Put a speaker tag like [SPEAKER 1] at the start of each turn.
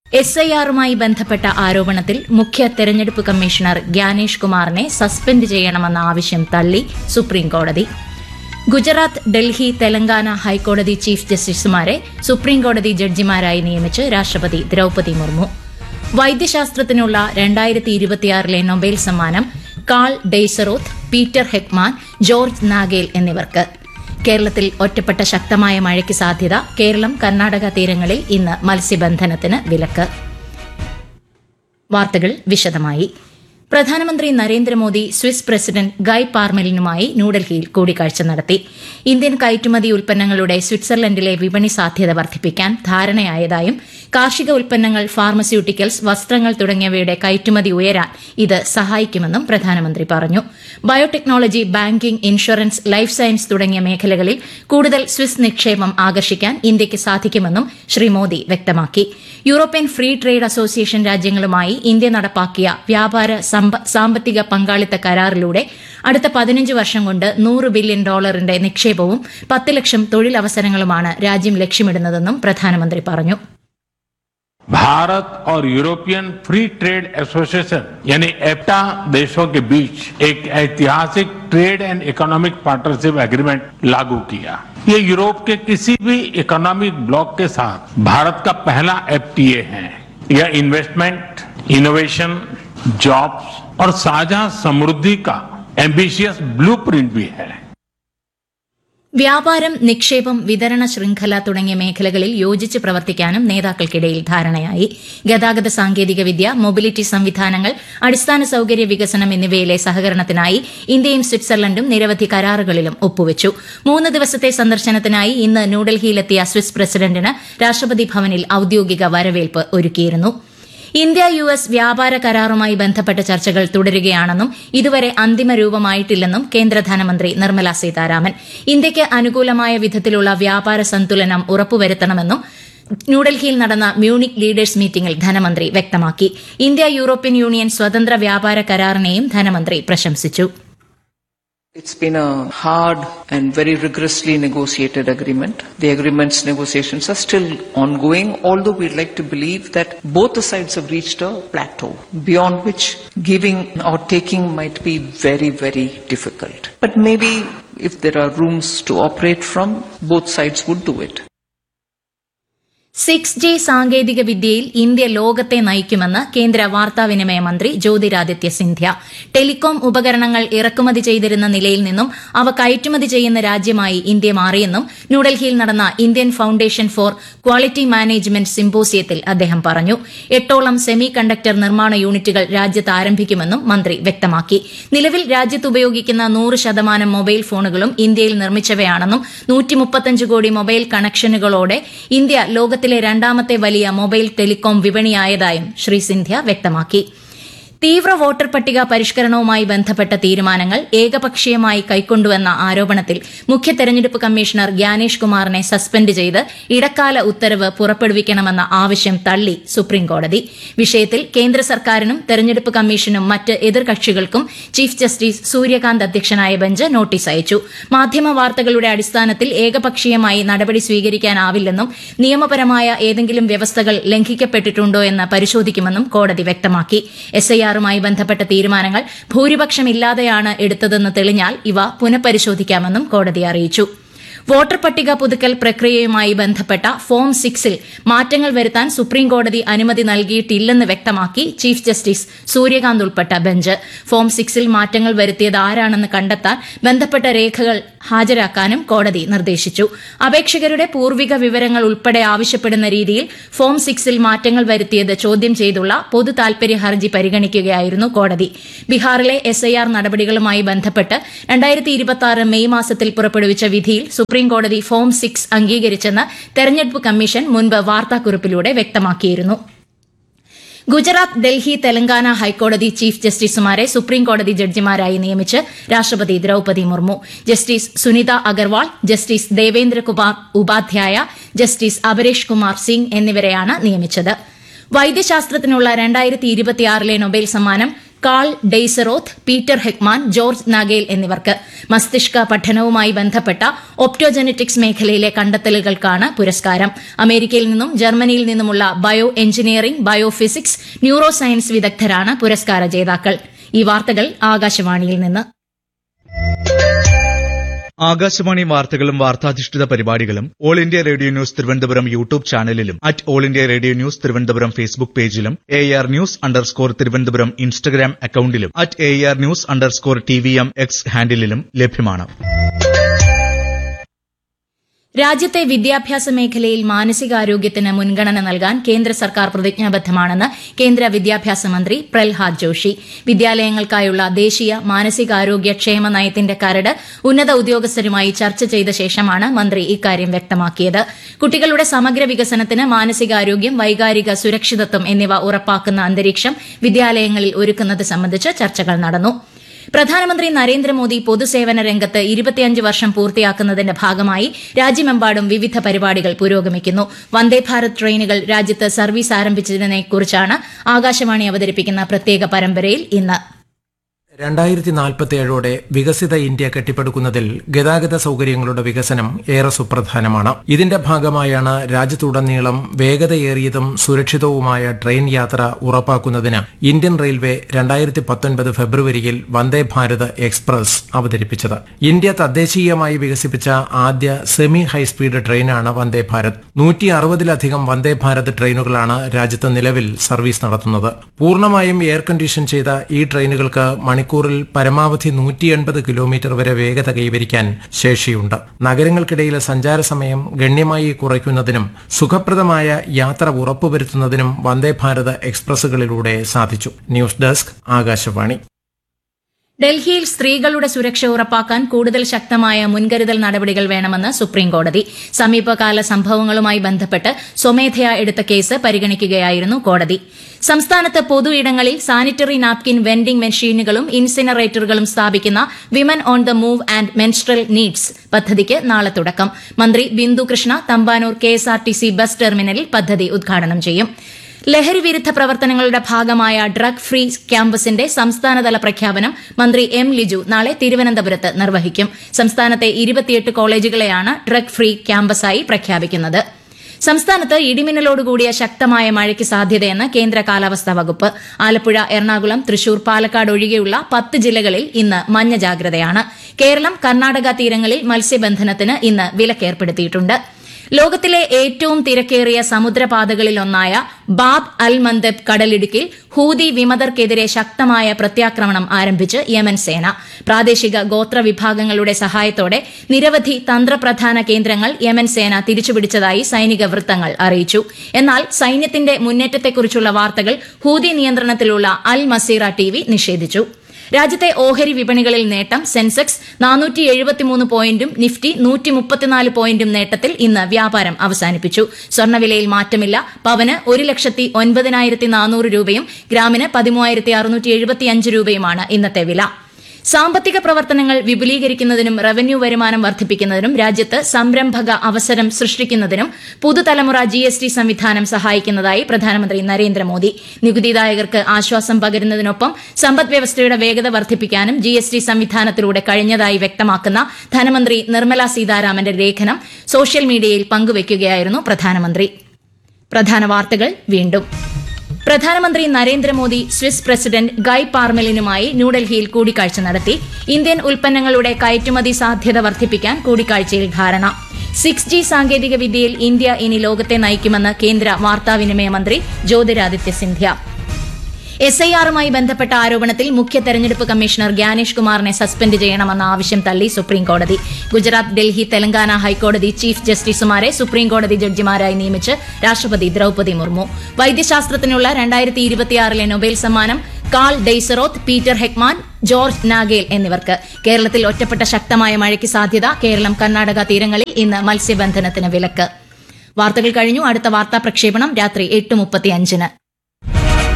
[SPEAKER 1] S I ആറുമായി ബന്ധപ്പെട്ട ആരോപണത്തിൽ മുഖ്യ തെരഞ്ഞെടുപ്പ് കമ്മീഷണർ ഗ്യാനേഷ് കുമാറിനെ സസ്പെൻഡ് ചെയ്യണമെന്ന ആവശ്യം തള്ളി സുപ്രീംകോടതി ഗുജറാത്ത് ഡൽഹി തെലങ്കാന ഹൈക്കോടതി ചീഫ് ജസ്റ്റിസുമാരെ സുപ്രീംകോടതി ജഡ്ജിമാരായി നിയമിച്ച് രാഷ്ട്രപതി ദ്രൌപതി മുർമു വൈദ്യശാസ്ത്രത്തിനുള്ള രണ്ടായിരത്തി ഇരുപത്തിയാറിലെ നൊബേൽ സമ്മാനം Karl Deisseroth Peter Hegemann George Nagel എന്നിവർക്ക് കേരളത്തിൽ ഒറ്റപ്പെട്ട ശക്തമായ മഴയ്ക്ക് സാധ്യത കേരളം കർണാടക തീരങ്ങളിൽ ഇന്ന് മത്സ്യബന്ധനത്തിന് വിലക്ക് വാർത്തകൾ വിശദമായി പ്രധാനമന്ത്രി നരേന്ദ്രമോദി സ്വിസ് പ്രസിഡന്റ് ഗൈ പാർമെലിനുമായി ന്യൂഡൽഹിയിൽ കൂടിക്കാഴ്ച നടത്തി ഇന്ത്യൻ കയറ്റുമതി ഉൽപ്പന്നങ്ങളുടെ സ്വിറ്റ്സർലൻഡിലെ വിപണി സാധ്യത വർദ്ധിപ്പിക്കാൻ ധാരണയായതായും കാർഷിക ഉൽപ്പന്നങ്ങൾ ഫാർമസ്യൂട്ടിക്കൽസ് വസ്ത്രങ്ങൾ തുടങ്ങിയവയുടെ കയറ്റുമതി ഉയരാൻ ഇത് സഹായിക്കുമെന്നും പ്രധാനമന്ത്രി പറഞ്ഞു biotechnology banking insurance life science തുടങ്ങിയ മേഖലകളിൽ കൂടുതൽ സ്വിസ് നിക്ഷേപം ആകർഷിക്കാൻ ഇന്ത്യയ്ക്ക് സാധിക്കുമെന്നും ശ്രീ മോദി വ്യക്തമാക്കി യൂറോപ്യൻ ഫ്രീ ട്രേഡ് അസോസിയേഷൻ രാജ്യങ്ങളുമായി ഇന്ത്യ നടപ്പാക്കിയ വ്യാപാര സമ്പ- സാമ്പത്തിക പങ്കാളിത്ത കരാറിലൂടെ അടുത്ത പതിനഞ്ച് വർഷം കൊണ്ട് നൂറ് ബില്യൺ ഡോളറിന്റെ നിക്ഷേപവും പത്ത് ലക്ഷം തൊഴിലവസരങ്ങളുമാണ് രാജ്യം ലക്ഷ്യമിടുന്നതെന്നും പ്രധാനമന്ത്രി പറഞ്ഞു
[SPEAKER 2] भारत और यूरोपियन फ्री ट्रेड एसोसिएशन यानी एप्टा देशों के बीच एक ऐतिहासिक trade and economic partnership agreement लागू किया ये यूरोप के किसी भी इकोनॉमिक ब्लॉक के साथ भारत का पहला एफटीए है यह इन्वेस्टमेंट इनोवेशन जॉब्स और साझा समृद्धि का एम्बिशियस ब्लूप्रिंट भी है
[SPEAKER 1] വ്യാപാരം നിക്ഷേപം വിതരണ ശൃംഖല തുടങ്ങിയ മേഖലകളിൽ യോജിച്ച് പ്രവർത്തിക്കാനും നേതാക്കൾക്കിടയിൽ ധാരണയായി ഗതാഗത സാങ്കേതികവിദ്യ മൊബിലിറ്റി സംവിധാനങ്ങൾ അടിസ്ഥാന സൌകര്യ വികസനം എന്നിവയിലെ സഹകരണത്തിനായി ഇന്ത്യയും സ്വിറ്റ്സർലൻഡും നിരവധി കരാറുകളിലും ഒപ്പുവച്ചു മൂന്ന് ദിവസത്തെ സന്ദർശനത്തിനായി ഇന്ന് ന്യൂഡൽഹിയിലെത്തിയ സ്വിസ് പ്രസിഡന്റിന് രാഷ്ട്രപതി ഭവനിൽ ഔദ്യോഗിക വരവേൽപ്പ് ഒരുക്കിയിരുന്നു ഇന്ത്യ യു എസ് വ്യാപാര കരാറുമായി ബന്ധപ്പെട്ട ചർച്ചകൾ തുടരുകയാണെന്നും ഇതുവരെ അന്തിമ രൂപമായിട്ടില്ലെന്നും കേന്ദ്ര ധനമന്ത്രി നിർമ്മല സീതാരാമൻ ഇന്ത്യയ്ക്ക് അനുകൂലമായ വിധത്തിലുള്ള വ്യാപാര സന്തുലനം ഉറപ്പുവരുത്തണമെന്നും ന്യൂഡൽഹിയിൽ നടന്ന മ്യൂണിക് ലീഡേഴ്സ് മീറ്റിംഗിൽ ധനമന്ത്രി വ്യക്തമാക്കി ഇന്ത്യ യൂറോപ്യൻ യൂണിയൻ സ്വതന്ത്ര വ്യാപാര കരാറിനെയും ധനമന്ത്രി പ്രശംസിച്ചു
[SPEAKER 3] It's been a hard and very rigorously negotiated agreement. The agreement's negotiations are still ongoing, although we'd like to believe that both the sides have reached a plateau beyond which giving or taking might be very, very difficult. But maybe if there are rooms to operate from, both sides would do it.
[SPEAKER 1] Six G സാങ്കേതിക വിദ്യയിൽ India ലോകത്തെ നയിക്കുമെന്ന് കേന്ദ്ര വാർത്താവിനിമയ മന്ത്രി Jyotiraditya Scindia telecom ഉപകരണങ്ങൾ ഇറക്കുമതി ചെയ്തിരുന്ന നിലയിൽ നിന്നും അവ കയറ്റുമതി ചെയ്യുന്ന രാജ്യമായി ഇന്ത്യ മാറിയെന്നും ന്യൂഡൽഹിയിൽ നടന്ന Indian foundation for quality management സിംപോസിയത്തിൽ അദ്ദേഹം പറഞ്ഞു എട്ടോളം സെമി കണ്ടക്ടർ നിർമ്മാണ യൂണിറ്റുകൾ രാജ്യത്ത് ആരംഭിക്കുമെന്നും മന്ത്രി വ്യക്തമാക്കി നിലവിൽ രാജ്യത്ത് ഉപയോഗിക്കുന്ന നൂറ് ശതമാനം മൊബൈൽ ഫോണുകളും ഇന്ത്യയിൽ നിർമ്മിച്ചവയാണെന്നും നൂറ്റിമുപ്പത്തഞ്ച് കോടി മൊബൈൽ കണക്ഷനുകളോടെ ഇന്ത്യ ലോകത്തിലെ രണ്ടാമത്തെ വലിയ മൊബൈൽ ടെലികോം വിപണിയായതായും ശ്രീ സിന്ധ്യ വ്യക്തമാക്കി തീവ്ര വോട്ടർ പട്ടിക പരിഷ്കരണവുമായി ബന്ധപ്പെട്ട തീരുമാനങ്ങൾ ഏകപക്ഷീയമായി കൈക്കൊണ്ടുവെന്ന ആരോപണത്തിൽ മുഖ്യ തെരഞ്ഞെടുപ്പ് കമ്മീഷണർ ഗ്യാനേഷ് കുമാറിനെ സസ്പെൻഡ് ചെയ്ത് ഇടക്കാല ഉത്തരവ് പുറപ്പെടുവിക്കണമെന്ന ആവശ്യം തള്ളി സുപ്രീംകോടതി വിഷയത്തിൽ കേന്ദ്ര സർക്കാരിനും തെരഞ്ഞെടുപ്പ് കമ്മീഷനും മറ്റ് എതിർകക്ഷികൾക്കും ചീഫ് ജസ്റ്റിസ് സൂര്യകാന്ത് അധ്യക്ഷനായ ബെഞ്ച് നോട്ടീസ് അയച്ചു മാധ്യമ വാർത്തകളുടെ അടിസ്ഥാനത്തിൽ ഏകപക്ഷീയമായി നടപടി സ്വീകരിക്കാനാവില്ലെന്നും നിയമപരമായ ഏതെങ്കിലും വ്യവസ്ഥകൾ ലംഘിക്കപ്പെട്ടിട്ടുണ്ടോ എന്ന് പരിശോധിക്കുമെന്നും കോടതി വ്യക്തമാക്കി എസ് ഐ ആറുമായി ബന്ധപ്പെട്ട തീരുമാനങ്ങൾ ഭൂരിപക്ഷമില്ലാതെയാണ് എടുത്തതെന്ന് തെളിഞ്ഞാൽ ഇവ പുനഃപരിശോധിക്കാമെന്നും കോടതി അറിയിച്ചു വോട്ടർ പട്ടിക പുതുക്കൽ പ്രക്രിയയുമായി ബന്ധപ്പെട്ട ഫോം സിക്സിൽ മാറ്റങ്ങൾ വരുത്താൻ സുപ്രീംകോടതി അനുമതി നൽകിയിട്ടില്ലെന്ന് വ്യക്തമാക്കി ചീഫ് ജസ്റ്റിസ് സൂര്യകാന്ത് ഉൾപ്പെട്ട ബെഞ്ച് ഫോം സിക്സിൽ മാറ്റങ്ങൾ വരുത്തിയത് ആരാണെന്ന് കണ്ടെത്താൻ ബന്ധപ്പെട്ട രേഖകൾ ഹാജരാക്കാനും കോടതി നിർദ്ദേശിച്ചു അപേക്ഷകരുടെ പൂർവിക വിവരങ്ങൾ ഉൾപ്പെടെ ആവശ്യപ്പെടുന്ന രീതിയിൽ ഫോം സിക്സിൽ മാറ്റങ്ങൾ വരുത്തിയത് ചോദ്യം ചെയ്തുള്ള പൊതു താൽപര്യ ഹർജി പരിഗണിക്കുകയായിരുന്നു കോടതി ബീഹാറിലെ എസ്ഐആർ നടപടികളുമായി ബന്ധപ്പെട്ട് രണ്ടായിരത്തി ഇരുപത്തി മെയ് മാസത്തിൽ പുറപ്പെടുവിച്ച വിധിയിൽ സുപ്രീംകോടതി ഫോം സിക്സ് അംഗീകരിച്ചെന്ന് തെരഞ്ഞെടുപ്പ് കമ്മീഷൻ മുൻപ് വാർത്താക്കുറിപ്പിലൂടെ വ്യക്തമാക്കിയിരുന്നു ഗുജറാത്ത് ഡൽഹി തെലങ്കാന ഹൈക്കോടതി ചീഫ് ജസ്റ്റിസുമാരെ സുപ്രീംകോടതി ജഡ്ജിമാരായി നിയമിച്ച് രാഷ്ട്രപതി Droupadi Murmu justice Sunita Agarwal justice Devendrakumar Upadhyay justice Aparesh Kumar Singh എന്നിവരെയാണ് നിയമിച്ചത് വൈദ്യശാസ്ത്രത്തിനുള്ള രണ്ടായിരത്തി ഇരുപത്തിയാറിലെ നൊബേൽ സമ്മാനം Karl Deisseroth Peter Hegemann George Nagel എന്നിവർക്ക് മസ്തിഷ്ക പഠനവുമായി ബന്ധപ്പെട്ട ഒപ്റ്റോജനറ്റിക്സ് മേഖലയിലെ കണ്ടെത്തലുകൾക്കാണ് പുരസ്കാരം അമേരിക്കയിൽ നിന്നും ജർമ്മനിയിൽ നിന്നുമുള്ള bio engineering biophysics neuro science വിദഗ്ധരാണ് പുരസ്കാര ജേതാക്കൾ ഈ വാർത്തകൾ ആകാശവാണിയിൽ നിന്ന്
[SPEAKER 4] ആകാശവാണി വാർത്തകളും വാർത്താധിഷ്ഠിത പരിപാടികളും All India Radio News Thiruvananthapuram YouTube ചാനലിലും at All India Radio News Thiruvananthapuram Facebook പേജിലും A R news underscore Thiruvananthapuram Instagram അക്കൌണ്ടിലും at A R news underscore T V M X ഹാൻഡിലും ലഭ്യമാണ്
[SPEAKER 1] രാജ്യത്തെ വിദ്യാഭ്യാസ മേഖലയിൽ മാനസികാരോഗ്യത്തിന് മുൻഗണന നൽകാൻ കേന്ദ്ര സർക്കാർ പ്രതിജ്ഞാബദ്ധമാണെന്ന് കേന്ദ്ര വിദ്യാഭ്യാസ മന്ത്രി പ്രഹ്ലാദ് ജോഷി വിദ്യാലയങ്ങൾക്കായുള്ള ദേശീയ മാനസികാരോഗ്യ ക്ഷേമ നയത്തിന്റെ കരട് ഉന്നത ഉദ്യോഗസ്ഥരുമായി ചർച്ച ചെയ്ത ശേഷമാണ് മന്ത്രി ഇക്കാര്യം വ്യക്തമാക്കിയത് കുട്ടികളുടെ സമഗ്ര വികസനത്തിന് മാനസികാരോഗ്യം വൈകാരിക സുരക്ഷിതത്വം എന്നിവ ഉറപ്പാക്കുന്ന അന്തരീക്ഷം വിദ്യാലയങ്ങളിൽ ഒരുക്കുന്നത് സംബന്ധിച്ച് ചർച്ചകൾ നടന്നു പ്രധാനമന്ത്രി നരേന്ദ്രമോദി പൊതുസേവന രംഗത്ത് ഇരുപത്തിയഞ്ച് വർഷം പൂർത്തിയാക്കുന്നതിന്റെ ഭാഗമായി രാജ്യമെമ്പാടും വിവിധ പരിപാടികൾ പുരോഗമിക്കുന്നു വന്ദേഭാരത് ട്രെയിനുകൾ രാജ്യത്ത് സർവീസ് ആരംഭിച്ചതിനെക്കുറിച്ചാണ് ആകാശവാണി അവതരിപ്പിക്കുന്ന പ്രത്യേക പരമ്പരയിൽ ഇന്ന്
[SPEAKER 5] രണ്ടായിരത്തി നാൽപ്പത്തിയേഴോടെ വികസിത ഇന്ത്യ കെട്ടിപ്പടുക്കുന്നതിൽ ഗതാഗത സൗകര്യങ്ങളുടെ വികസനം ഏറെ സുപ്രധാനമാണ് ഇതിന്റെ ഭാഗമായാണ് രാജ്യത്തുടനീളം വേഗതയേറിയതും സുരക്ഷിതവുമായ ട്രെയിൻ യാത്ര ഉറപ്പാക്കുന്നതിന് ഇന്ത്യൻ റെയിൽവേ രണ്ടായിരത്തി പത്തൊൻപത് ഫെബ്രുവരിയിൽ വന്ദേ ഭാരത് എക്സ്പ്രസ് അവതരിപ്പിച്ചത് ഇന്ത്യ തദ്ദേശീയമായി വികസിപ്പിച്ച ആദ്യ സെമി ഹൈസ്പീഡ് ട്രെയിനാണ് വന്ദേ ഭാരത് നൂറ്റി അറുപതിലധികം വന്ദേ ഭാരത് ട്രെയിനുകളാണ് രാജ്യത്ത് നിലവിൽ സർവീസ് നടത്തുന്നത് പൂർണ്ണമായും എയർ കണ്ടീഷൻ ചെയ്ത ഈ ട്രെയിനുകൾക്ക് മണിക്കൂറിൽ പരമാവധി നൂറ്റി എൺപത് കിലോമീറ്റർ വരെ വേഗത കൈവരിക്കാൻ ശേഷിയുണ്ട് നഗരങ്ങൾക്കിടയിലെ സഞ്ചാര സമയം ഗണ്യമായി കുറയ്ക്കുന്നതിനും സുഖപ്രദമായ യാത്ര ഉറപ്പുവരുത്തുന്നതിനും വന്ദേ ഭാരത് എക്സ്പ്രസുകളിലൂടെ സാധിച്ചു ന്യൂസ് ഡെസ്ക് ആകാശവാണി
[SPEAKER 1] ഡൽഹിയിൽ സ്ത്രീകളുടെ സുരക്ഷ ഉറപ്പാക്കാൻ കൂടുതൽ ശക്തമായ മുൻകരുതൽ നടപടികൾ വേണമെന്ന് സുപ്രീംകോടതി സമീപകാല സംഭവങ്ങളുമായി ബന്ധപ്പെട്ട് സ്വമേധയാ എടുത്ത കേസ് പരിഗണിക്കുകയായിരുന്നു കോടതി സംസ്ഥാനത്ത് പൊതു ഇടങ്ങളിൽ സാനിറ്ററി നാപ്കിൻ വെൻഡിംഗ് മെഷീനുകളും ഇൻസിനറേറ്ററുകളും സ്ഥാപിക്കുന്ന women on the move and menstrual needs പദ്ധതിക്ക് നാളെ തുടക്കം മന്ത്രി ബിന്ദു കൃഷ്ണ തമ്പാനൂർ കെഎസ്ആർടിസി ബസ് ടെർമിനലിൽ പദ്ധതി ഉദ്ഘാടനം ചെയ്യും ലഹരി വിരുദ്ധ പ്രവർത്തനങ്ങളുടെ ഭാഗമായ ഡ്രഗ് ഫ്രീ ക്യാമ്പസിന്റെ സംസ്ഥാനതല പ്രഖ്യാപനം മന്ത്രി എം ലിജു നാളെ തിരുവനന്തപുരത്ത് നിർവഹിക്കും സംസ്ഥാനത്തെ ഇരുപത്തിയെട്ട് കോളേജുകളെയാണ് ഡ്രഗ് ഫ്രീ ക്യാമ്പസായി പ്രഖ്യാപിക്കുന്നത് സംസ്ഥാനത്ത് ഇടിമിന്നലോടുകൂടിയ ശക്തമായ മഴയ്ക്ക് സാധ്യതയെന്ന് കേന്ദ്ര കാലാവസ്ഥാ വകുപ്പ് ആലപ്പുഴ എറണാകുളം തൃശൂർ പാലക്കാട് ഒഴികെയുള്ള പത്ത് ജില്ലകളിൽ ഇന്ന് മഞ്ഞ ജാഗ്രതയാണ് കേരളം കർണാടക തീരങ്ങളിൽ മത്സ്യബന്ധനത്തിന് ഇന്ന് വിലക്കേർപ്പെടുത്തിയിട്ടുണ്ട് ലോകത്തിലെ ഏറ്റവും തിരക്കേറിയ സമുദ്രപാതകളിലൊന്നായ ബാബ് അൽ മന്ദബ് കടലിടുക്കിൽ ഹൂതി വിമതർക്കെതിരെ ശക്തമായ പ്രത്യാക്രമണം ആരംഭിച്ച് യമൻ സേന പ്രാദേശിക ഗോത്ര വിഭാഗങ്ങളുടെ സഹായത്തോടെ നിരവധി തന്ത്രപ്രധാന കേന്ദ്രങ്ങൾ യമൻ സേന തിരിച്ചുപിടിച്ചതായി സൈനിക വൃത്തങ്ങൾ അറിയിച്ചു എന്നാൽ സൈന്യത്തിന്റെ മുന്നേറ്റത്തെക്കുറിച്ചുള്ള വാർത്തകൾ ഹൂതി നിയന്ത്രണത്തിലുള്ള അൽ മസീറ ടി നിഷേധിച്ചു രാജ്യത്തെ ഓഹരി വിപണികളിൽ നേട്ടം സെൻസെക്സ് നാനൂറ്റി എഴുപത്തിമൂന്ന് പോയിന്റും നിഫ്റ്റി നൂറ്റി മുപ്പത്തിനാല് പോയിന്റും നേട്ടത്തിൽ ഇന്ന് വ്യാപാരം അവസാനിപ്പിച്ചു സ്വർണ്ണവിലയിൽ മാറ്റമില്ല പവന് ഒരു ലക്ഷത്തി ഒൻപതിനായിരത്തി നാനൂറ് രൂപയും ഗ്രാമിന് പതിമൂവായിരത്തി അറുന്നൂറ്റി എഴുപത്തിയഞ്ച് രൂപയുമാണ് ഇന്നത്തെ വില സാമ്പത്തിക പ്രവർത്തനങ്ങൾ വിപുലീകരിക്കുന്നതിനും റവന്യൂ വരുമാനം വർദ്ധിപ്പിക്കുന്നതിനും രാജ്യത്ത് സംരംഭക അവസരം സൃഷ്ടിക്കുന്നതിനും പുതുതലമുറ ജി എസ് ടി സംവിധാനം സഹായിക്കുന്നതായി പ്രധാനമന്ത്രി നരേന്ദ്രമോദി നികുതിദായകർക്ക് ആശ്വാസം പകരുന്നതിനൊപ്പം സമ്പദ് വ്യവസ്ഥയുടെ വേഗത വർദ്ധിപ്പിക്കാനും ജി എസ് ടി സംവിധാനത്തിലൂടെ കഴിഞ്ഞതായി വ്യക്തമാക്കുന്ന ധനമന്ത്രി നിർമ്മല സീതാരാമന്റെ ലേഖനം സോഷ്യൽ മീഡിയയിൽ പങ്കുവയ്ക്കുകയായിരുന്നു പ്രധാനമന്ത്രി പ്രധാന വാർത്തകൾ വീണ്ടും പ്രധാനമന്ത്രി നരേന്ദ്രമോദി സ്വിസ് പ്രസിഡന്റ് ഗൈ പാർമെലിനുമായി ന്യൂഡൽഹിയിൽ കൂടിക്കാഴ്ച നടത്തി ഇന്ത്യൻ ഉൽപ്പന്നങ്ങളുടെ കയറ്റുമതി സാധ്യത വർദ്ധിപ്പിക്കാൻ കൂടിക്കാഴ്ചയിൽ ധാരണ സിക്സ് ജി സാങ്കേതിക വിദ്യയിൽ ഇന്ത്യ ഇനി ലോകത്തെ നയിക്കുമെന്ന് കേന്ദ്ര വാർത്താവിനിമയ മന്ത്രി ജ്യോതിരാദിത്യ സിന്ധ്യ എസ് ഐ ആറുമായി ബന്ധപ്പെട്ട ആരോപണത്തിൽ മുഖ്യ തെരഞ്ഞെടുപ്പ് കമ്മീഷണർ ഗ്യാനേഷ് കുമാറിനെ സസ്പെൻഡ് ചെയ്യണമെന്ന ആവശ്യം തള്ളി സുപ്രീംകോടതി ഗുജറാത്ത് ഡൽഹി തെലങ്കാന ഹൈക്കോടതി ചീഫ് ജസ്റ്റിസുമാരെ സുപ്രീംകോടതി ജഡ്ജിമാരായി നിയമിച്ച് രാഷ്ട്രപതി ദ്രൌപതി മുർമു വൈദ്യശാസ്ത്രത്തിനുള്ള രണ്ടായിരത്തി ഇരുപത്തിയാറിലെ നൊബേൽ സമ്മാനം Karl Deisseroth Peter Hegemann George Nagel എന്നിവർക്ക് കേരളത്തിൽ ഒറ്റപ്പെട്ട ശക്തമായ മഴയ്ക്ക് സാധ്യത കേരളം കർണാടക തീരങ്ങളിൽ ഇന്ന് മത്സ്യബന്ധനത്തിന് വിലക്ക് വാർത്തകൾ കഴിഞ്ഞു അടുത്ത വാർത്താ പ്രക്ഷേപണം രാത്രി എട്ട് മുപ്പത്തിയഞ്ചിന്